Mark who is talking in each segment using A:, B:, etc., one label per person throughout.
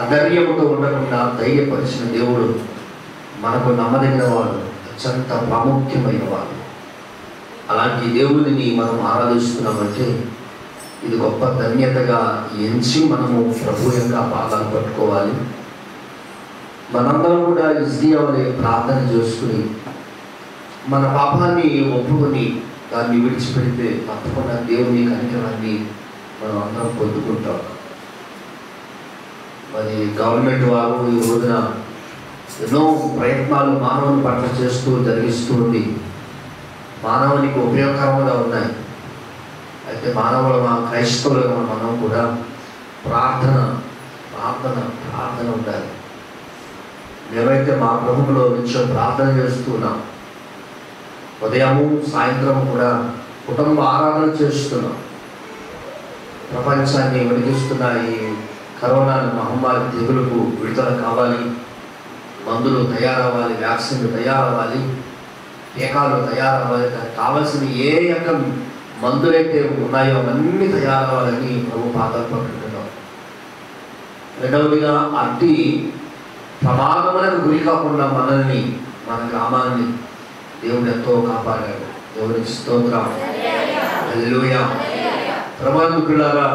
A: అధైర్యముతో ఉండకుండా ధైర్యపరిచిన దేవుడు మనకు నమ్మదగిన వాడు అత్యంత ప్రాముఖ్యమైన వాడు అలాంటి దేవుడిని మనం ఆరాధిస్తున్నామంటే ఇది గొప్ప ధన్యతగా ఎంచి మనము ప్రభు యొక్క పాదాలు పట్టుకోవాలి మనందరం కూడా ఇజ్దియా వలె ప్రార్థన చేసుకుని మన పాపాన్ని ఒప్పుకొని దాన్ని విడిచిపెడితే తప్పకుండా దేవుని కనికరాన్ని మనం అందరం పొందుకుంటాం మరి గవర్నమెంట్ వారు ఈ రోజున ఎన్నో ప్రయత్నాలు మానవుని పట్ల చేస్తూ జరిగిస్తూ ఉంది మానవునికి ఉపయోగకరంగా ఉన్నాయి అయితే మానవుల మా క్రైస్తవులుగా మనం కూడా ప్రార్థన ప్రార్థన ప్రార్థన ఉండాలి మేమైతే మా ప్రభువులో నిత్యం ప్రార్థన చేస్తున్నాం ఉదయము సాయంత్రం కూడా కుటుంబ ఆరాధన చేస్తున్నాం ప్రపంచాన్ని వెలిగిస్తున్న ఈ కరోనా మహమ్మారి తెగులకు విడుదల కావాలి మందులు తయారవ్వాలి వ్యాక్సిన్లు తయారవ్వాలి టీకాలు తయారవ్వాలి దానికి కావలసిన ఏ యొక్క మందులైతే ఉన్నాయో అవన్నీ తయారవ్వాలని ప్రభు పాదాలు పట్టుకుంటున్నాం రెండవదిగా అట్టి ప్రమాదములకు గురి కాకుండా మనల్ని మన గ్రామాన్ని దేవుడు ఎంతో కాపాడాడు దేవుడికి స్తోత్రం హల్లెలూయా ప్రమాదకులారా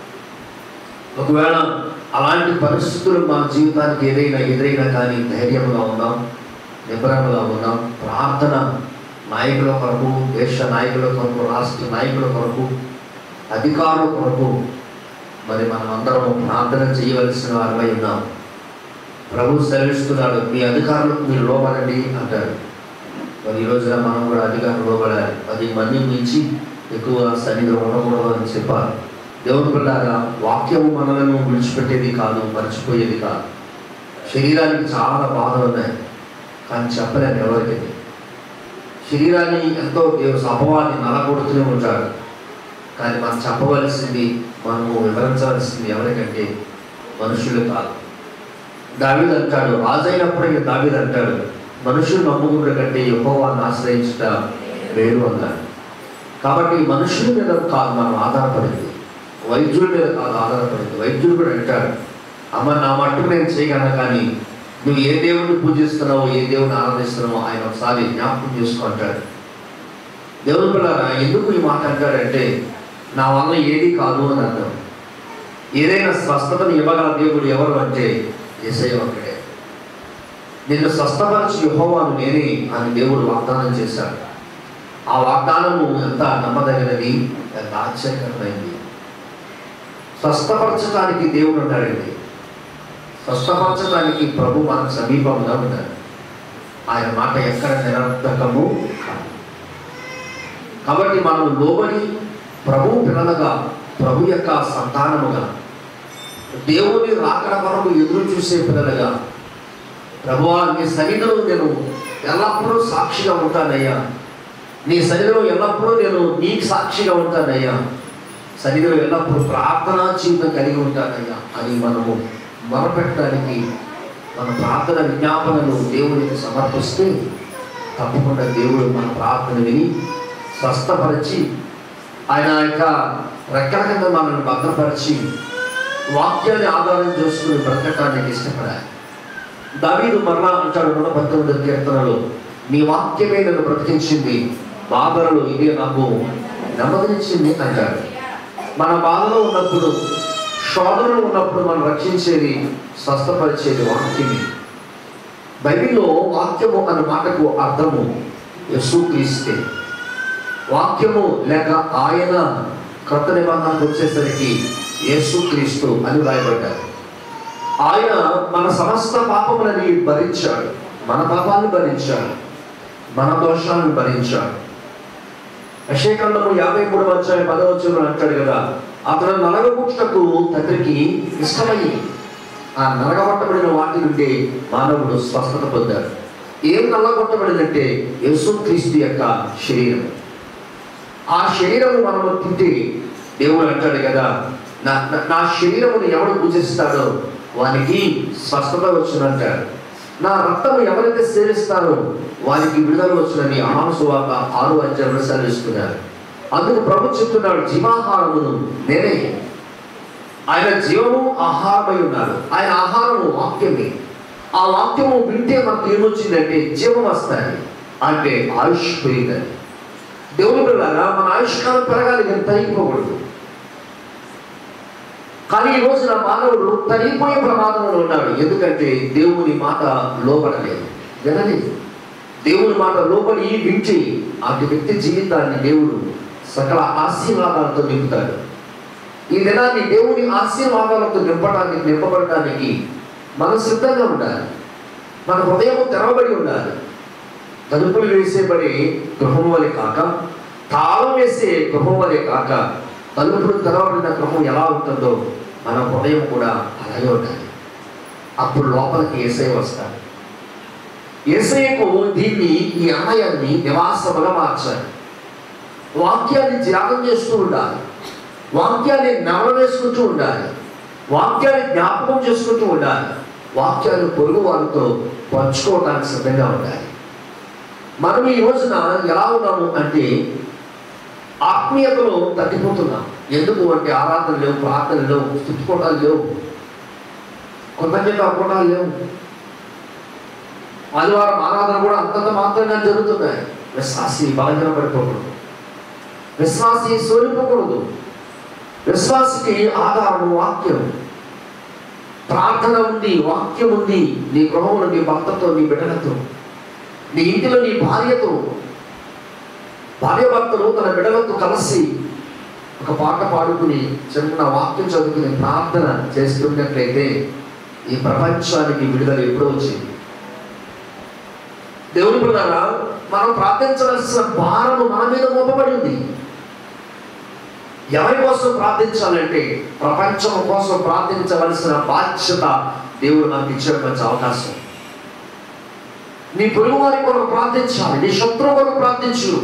A: ఒకవేళ అలాంటి పరిస్థితులు మన జీవితానికి ఏదైనా ఎదురైనా కానీ ధైర్యంగా ఉన్నాం నిబ్బరంగా ఉన్నాం ప్రార్థన నాయకుల కొరకు దేశ నాయకుల కొరకు రాష్ట్ర నాయకుల కొరకు అధికారుల కొరకు మరి మనం అందరం ప్రార్థన చేయవలసిన వారమై ఉన్నాం ప్రభు సెలవిస్తున్నాడు మీ అధికారులకు మీరు లోపడండి అంటాడు మరి ఈ రోజున మనం కూడా అధికారులు లోపడాలి పది మంది మించి ఎక్కువ సన్నిధిలో ఉండకూడదు అని చెప్పాలి దేవుని పిల్లారా వాక్యము మనలను విడిచిపెట్టేది కాదు మర్చిపోయేది కాదు శరీరానికి చాలా బాధలు ఉన్నాయి కానీ చెప్పలేము ఎవరికి శరీరాన్ని ఎంతో దేవుడు అపవాది నలగొడుతూనే ఉంటాడు కానీ మనం చెప్పవలసింది మనము వివరించవలసింది ఎవరికంటే మనుషులు కాదు దావీదు అంటాడు రాజైనప్పుడు దావీదు అంటాడు మనుషులు నమ్ముకున్న కంటే యెహోవాను ఆశ్రయించుట వేరు అన్నాడు కాబట్టి మనుషుల మీద కాదు మనం ఆధారపడింది వైద్యుల మీద కాదు ఆధారపడింది వైద్యుడు కూడా అంటాడు అమ్మ నా మట్టుకు నేను చేయగలను కానీ నువ్వు ఏ దేవుడిని పూజిస్తున్నావో ఏ దేవుడిని ఆరాధిస్తున్నావో ఆయన ఒకసారి జ్ఞాపకం చేసుకో అంటాడు దేవుని పిల్లరా ఎందుకు ఈ మాట అంటాడంటే నా వల్ల ఏది కాదు అని అర్థం ఏదైనా స్వస్థతను ఇవ్వగల దేవుడు ఎవరు అంటే ఏసయ్య ఒక్కడే నిన్ను స్వస్థపరిచి యెహోవాను నేనే అని దేవుడు వాగ్దానం చేశాడు ఆ వాగ్దానము ఎంత నమ్మదగినది ఎంత ఆశ్చర్యకరమైంది స్వస్థపరచడానికి దేవుడు ఉన్నాడండి స్వస్థపరచడానికి ప్రభు మనకు సమీపంగా ఉన్నాడు ఆయన మాట ఎక్కడ నిరర్థకము కాదు కాబట్టి మనం లోబడి ప్రభు పిల్లలుగా ప్రభు యొక్క సంతానముగా దేవుని రాకడ కొరకు ఎదురు చూసే పిల్లలుగా ప్రభువా నీ సన్నిధిలో నేను ఎల్లప్పుడూ సాక్షిగా ఉంటానయ్యా నీ సన్నిధిలో ఎల్లప్పుడూ నేను నీకు సాక్షిగా ఉంటానయ్యా సన్నిధిలో ఎల్లప్పుడూ ప్రార్థనా జీవితం కలిగి ఉంటానయ్యా అని మనము మొరపెట్టడానికి మన ప్రార్థన విజ్ఞాపనలు దేవునికి సమర్పిస్తే తప్పకుండా దేవుడు మన ప్రార్థన విని స్వస్థపరిచి ఆయన యొక్క రెక్కల కింద మనల్ని భద్రపరిచి వాక్యాన్ని ఆధారం చేసుకుని బ్రతకటానికి ఇష్టపడాలి దావీదు మరలా అంటాడు నూట పంతొమ్మిది కీర్తనలో నీ వాక్యమే నన్ను బ్రతికించింది బాధలలో ఇదే నాకు నెమ్మదించింది అంటాడు మన బాధలో ఉన్నప్పుడు శోధనలో ఉన్నప్పుడు మనం రక్షించేది స్వస్థపరిచేది వాక్యమే బైబిల్లో వాక్యము అన్న మాటకు అర్థము యేసుక్రీస్తే వాక్యము లేక ఆయన క్రొత్త నిబంధనకు వచ్చేసరికి యేసుక్రీస్తు అని రాయబడ్డారు ఆయన మన సమస్త పాపములని భరించాడు మన పాపాలను భరించాడు మన దోషాలను భరించాడు అశేఖండము యాభై మూడు అధ్యాయం పదవచనం అంటాడు కదా అతను నలగబుట్టకు తండ్రికి ఇష్టమయ్యి ఆ నలగబట్టబడిన వాటి నుండి మానవుడు స్వస్థత పొందాడు ఏం నల్లగొట్టబడిందంటే యేసుక్రీస్తు యొక్క శరీరం ఆ శరీరము మనము తింటే దేవుడు అంటాడు కదా నా నా- నా శరీరమును ఎవడు పూజిస్తాడో వానికి స్వస్థత వచ్చునంటాడు నా రక్తము ఎవరైతే సేవిస్తారో వారికి విడుదల వచ్చునని అమానుసువాక ఆరు అధ్యాయంలో సెలవిస్తున్నారు అందుకు ప్రభు చెప్తున్నాడు జీవాహారమును నేనే ఆయన జీవము ఆహారమై ఉన్నాడు ఆయన ఆహారము వాక్యమే ఆ వాక్యము వింటే మనకు ఏమొచ్చిందంటే జీవం వస్తాయి అంటే ఆయుష్ పెరిగిందని దేవుని పిల్లగా మన ఆయుష్కాలం పెరగాలి కానీ తరిగిపోకూడదు కానీ ఈ రోజున మానవుడు తరిగిపోయే ప్రమాదంలో ఉన్నాడు ఎందుకంటే దేవుని మాట లోపడలేదు వినలేదు దేవుని మాట లోపలి వించి అటు వ్యక్తి జీవితాన్ని దేవుడు సకల ఆశీర్వాదాలతో నింపుతాడు ఈ దినాన్ని దేవుని ఆశీర్వాదాలతో నింపడానికి నింపబడటానికి మనం సిద్ధంగా ఉండాలి మన హృదయం తెరవబడి ఉండాలి తలుపులు వేసేబడి గృహం వలె కాక తాళం వేసే గృహం వలె కాక తలుపులు తెరవబడిన గృహం ఎలా ఉంటుందో మన హృదయం కూడా అలాగే ఉండాలి అప్పుడు లోపలికి ఏసై వస్తాడు ఏసైకు దీన్ని ఈ అన్నయాన్ని నివాసముగా మార్చాలి వాక్యాన్ని త్యాగం చేస్తూ ఉండాలి వాక్యాన్ని నెమరవేసుకుంటూ ఉండాలి వాక్యాన్ని జ్ఞాపకం చేసుకుంటూ ఉండాలి వాక్యాన్ని పొరుగు వారితో పంచుకోవడానికి సిద్ధంగా ఉండాలి మనం ఈ రోజున ఎలా ఉన్నాము అంటే ఆత్మీయతలో తగ్గిపోతున్నాం ఎందుకు అంటే ఆరాధన లేవు ప్రార్థన లేవు స్థుతికోటాలు లేవు కృతజ్ఞత కూటాలు లేవు ఆదివారం ఆరాధన కూడా అంతంత మాత్రంగా జరుగుతున్నాయి విశ్వాసి బలహీనపడిపోకూడదు విశ్వాసి సోలిపోకూడదు విశ్వాసికి ఆధారం వాక్యం ప్రార్థన ఉంది వాక్యం ఉంది నీ గృహంలో నీ భర్తతో నీ బిడ్డలతో నీ ఇంటిలో నీ భార్యతో భార్య భర్తలు తన బిడ్డలతో కలిసి ఒక పాట పాడుకుని చిన్న వాక్యం చదువుకుని ప్రార్థన చేస్తున్నట్లయితే ఈ ప్రపంచానికి విడుదల ఎప్పుడో వచ్చింది దేవుని పిల్లరా మనం ప్రార్థించవలసిన భారము మన మీద మోపబడి ఉంది ఎవరి కోసం ప్రార్థించాలంటే ప్రపంచం కోసం ప్రార్థించవలసిన బాధ్యత దేవుడు మనకి ఇచ్చాడు మంచి అవకాశం నీ పొరుగు వారి కొరకు ప్రార్థించాలి నీ శత్రువు కొరకు ప్రార్థించు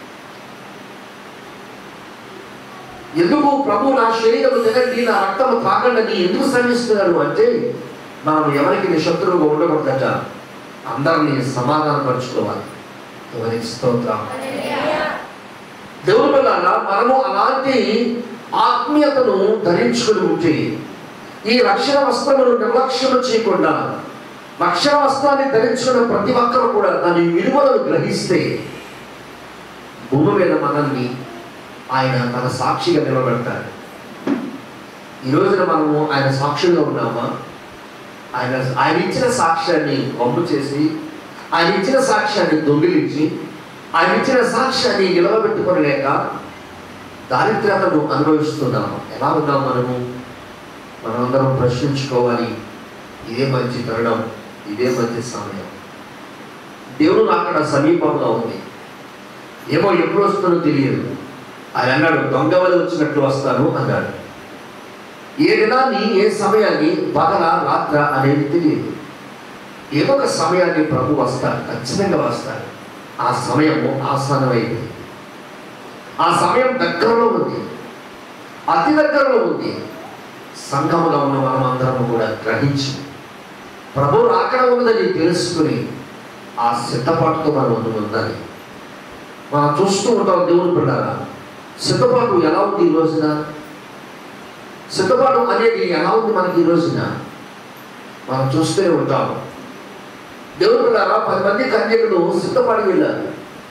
A: ఎందుకు ప్రభు నా శరీరము తినండి నా రక్తము తాగండి అని ఎందుకు శ్రమిస్తున్నారు అంటే మనం ఎవరికి నీ శత్రువుగా ఉండకూడదట అందరినీ సమాధానపరుచుకోవాలి ఎవరికి స్తోత్రం దేవుని వల్ల మనము అలాంటి ఆత్మీయతను ధరించుకుని ఉంటే ఈ రక్షణ వస్త్రమును నిర్లక్ష్యం చేయకుండా రక్షణ వస్త్రాన్ని ధరించుకున్న ప్రతి ఒక్కరు కూడా దాని విలువలను గ్రహిస్తే భూమి మీద మనల్ని ఆయన తన సాక్షిగా నిలబెడతాడు ఈ రోజున మనము ఆయన సాక్షులుగా ఉన్నామా ఆయన ఆయన ఇచ్చిన సాక్ష్యాన్ని వమ్ము చేసి ఆయన ఇచ్చిన సాక్ష్యాన్ని దొంగిలించి ఆయన ఇచ్చిన సాక్ష్యాన్ని నిలవబెట్టుకోలేక దారిద్ర్యతను అనుభవిస్తున్నాము ఎలా ఉన్నాం మనము మనమందరం ప్రశ్నించుకోవాలి ఇదే మంచి తరుణం ఇదే మంచి సమయం దేవుడు అక్కడ సమీపంగా ఉంది ఏమో ఎప్పుడు వస్తుందో తెలియదు ఆయన అన్నాడు దొంగ వల్ల వచ్చినట్లు వస్తాను అన్నాడు ఏ దినాన్ని ఏ సమయాన్ని పగల రాత్ర అనేది తెలియదు ఏదో ఒక సమయాన్ని ప్రభు వస్తాడు ఖచ్చితంగా వస్తాడు ఆ సమయము ఆసనమైంది ఆ సమయం దగ్గరలో ఉంది అతి దగ్గరలో ఉంది సంఘములో ఉన్న మనం అందరం కూడా గ్రహించి ప్రభు రాకడ ఉన్నదని తెలుసుకుని ఆ సిద్ధపాటుతో మనం ముందు ఉండాలి మనం చూస్తూ ఉంటాం దేవుని పిల్లరా సిద్ధపాటు ఎలా ఉంది ఈ రోజున సిద్ధపాటు అనేది ఎలా ఉంది మనకి ఈ రోజున మనం చూస్తూనే ఉంటాం దేవుని పిల్లరా పది మంది కన్యకులు సిద్ధపడి వెళ్ళారు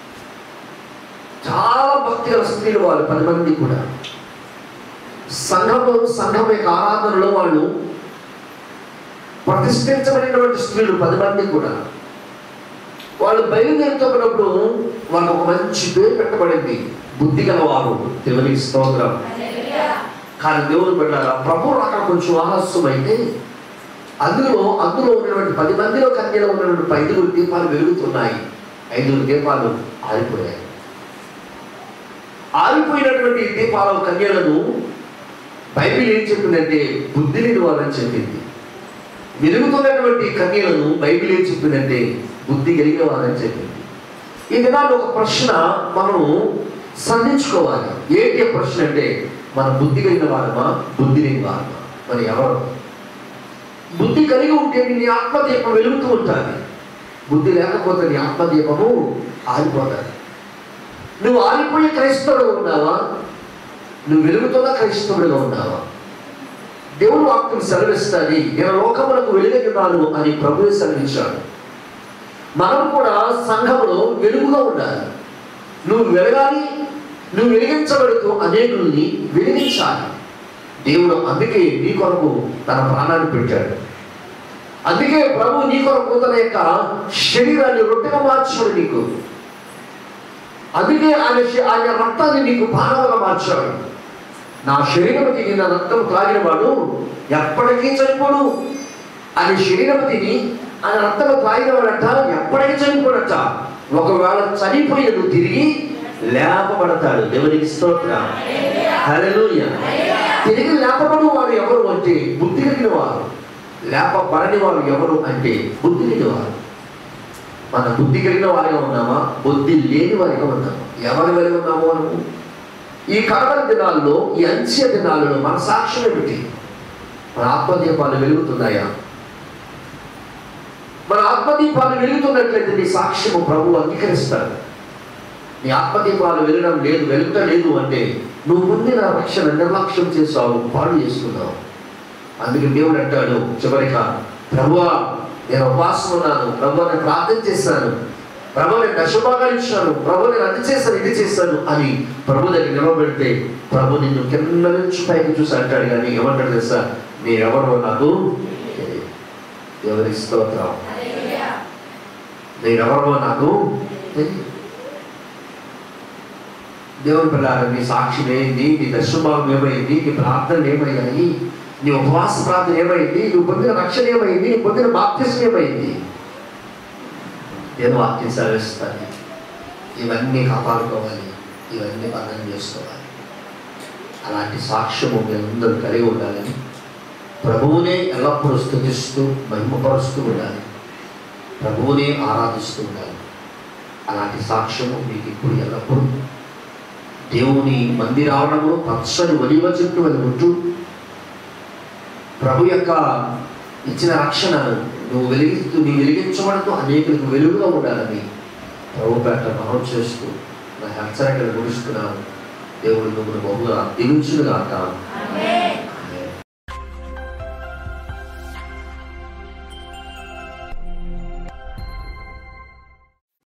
A: చాలా భక్తి గల స్త్రీలు వాళ్ళు పది మంది కూడా సంఘంలో సంఘం యొక్క ఆరాధనలో వాళ్ళు ప్రతిష్ఠించబడినటువంటి స్త్రీలు పది మంది కూడా వాళ్ళు బయలుదేరుతున్నప్పుడు వాళ్ళకు ఒక మంచి పేరు పెట్టబడింది బుద్ధి గలవారు దేవునికి స్తోత్రం కానీ దేవుడు పెట్టారా ప్రభు అక్కడ కొంచెం ఆలస్యం అయితే అందులో అందులో ఉన్నటువంటి పది మందిలో కన్యలో ఉన్నటువంటి ఐదుగురు దీపాలు వెలుగుతున్నాయి ఐదుగురు దీపాలు ఆరిపోయాయి ఆరిపోయినటువంటి దీపాల కన్యలను బైబిల్ ఏం చెప్పిందంటే బుద్ధి లేని వారని చెప్పింది వెలుగుతున్నటువంటి కన్యలను బైబిల్ ఏం చెప్పిందంటే బుద్ధి కలిగిన వారని చెప్పింది ఈ దినాల్లో ఒక ప్రశ్న మనము సంధించుకోవాలి ఏంటి ఆ ప్రశ్న అంటే మన బుద్ధి కలిగిన వారమా బుద్ధి లేని వారమా మరి ఎవరు బుద్ధి కలిగి ఉంటే నీ ఆత్మదీపం వెలుగుతూ ఉంటుంది బుద్ధి లేకపోతే నీ ఆత్మదీపము ఆరిపోతుంది నువ్వు ఆరిపోయే క్రైస్తవుడుగా ఉన్నావా నువ్వు వెలుగుతున్న క్రైస్తవుడిగా ఉన్నావా దేవుడు వాక్యం సెలవిస్తుంది నేను లోకములకు వెలుగున్నాను అని ప్రభువు సెలవించాడు మనం కూడా సంఘంలో వెలుగుగా ఉండాలి నువ్వు వెలగాలి నువ్వు వెలిగించబడుతూ అనేకుల్ని వెలిగించాలి దేవుడు అందుకే నీ కొరకు తన ప్రాణాన్ని పెట్టాడు అందుకే ప్రభు నీ కొరకు తన యొక్క శరీరాన్ని రొట్టెగా మార్చాడు నీకు అందుకే ఆయన శ- ఆయన రక్తాన్ని నీకు పానవగా మార్చాడు నా శరీరం తిని నా రక్తం త్రాగిన వాడు ఎప్పటికీ చనిపోడు ఆయన శరీరం తిని ఆయన రక్తం త్రాగిన వాడట ఎప్పటికీ చనిపోడట ఒకవేళ చనిపోయినను తిరిగి లేపబడతాడు దేవునికి స్తోత్రం హల్లెలూయా తిరిగి లేపబడు వాడు ఎవరు అంటే బుద్ధి కలిగిన వారు లేపబడని వారు ఎవరు అంటే బుద్ధి కలిగిన వారు మన బుద్ధి కలిగిన వారిగా ఉన్నామా బుద్ధి లేని వారిగా ఉన్నామా ఎవరి వల్ల ఉన్నామో మనము ఈ కడవల దినాల్లో ఈ అంత్య దినాలలో మన సాక్ష్యం ఏమిటి మన ఆత్మదీపాలు వెలుగుతున్నాయా మన ఆత్మదీపాలు వెలుగుతున్నట్లయితే నీ సాక్ష్యము ప్రభు అంగీకరిస్తాడు నీ ఆత్మదీపాలు వెలగడం లేదు వెలుగుట లేదు అంటే నువ్వు పొందిన రక్షణ నిర్లక్ష్యం చేసావు పాడు చేసుకున్నావు అందుకే దేవుడు అంటాడు చివరిగా ప్రభువా నేను ఉపవాసం ఉన్నాను ప్రభు నేను ప్రార్థన చేశాను ప్రభు నేను దశభాగాలు ఇచ్చాను ప్రభు నేను అది చేశాను ఇది చేశాను అని ప్రభు దగ్గర నిలబెడితే ప్రభు నిన్ను కింద నుంచి పైకి చూసి అంటాడు కానీ ఏమంటాడు తెలుసా మీరెవరో నాకు తెలియదు. ఎవరి స్తోత్రం మీరెవరో నాకు తెలియదు దేవుని పిల్లారు నీ సాక్ష్యం ఏంది నీ దర్శభావం ఏమైంది నీ ప్రార్థనలు ఏమయ్యాయి నీ ఉపవాస ప్రార్థన ఏమైంది నువ్వు పొందిన రక్షణ ఏమైంది నువ్వు పొందిన బాప్తిసం ఏమైంది నేను వాక్యం సెలవిస్తాను ఇవన్నీ కాపాడుకోవాలి ఇవన్నీ పనులు చేసుకోవాలి అలాంటి సాక్ష్యము మీరందరూ కలిగి ఉండాలని ప్రభువునే ఎల్లప్పుడూ స్థుతిస్తూ మహిమపరుస్తూ ఉండాలి ప్రభువునే ఆరాధిస్తూ ఉండాలి అలాంటి సాక్ష్యము మీకు ఇప్పుడు ఎల్లప్పుడూ దేవుని మందిరావడంలో పచ్చని ఒలివ చెట్టు అని ఉంటూ ప్రభు యొక్క ఇచ్చిన రక్షణ నువ్వు వెలిగిస్తూ నీ వెలిగించబడుతూ అనేకులకు వెలుగుగా ఉండాలని ప్రభు పేట మనం చేస్తూ నా హెచ్చరికలు గురుస్తున్నాను దేవుడు మిమ్మల్ని బహుగా దిగుచునుగాక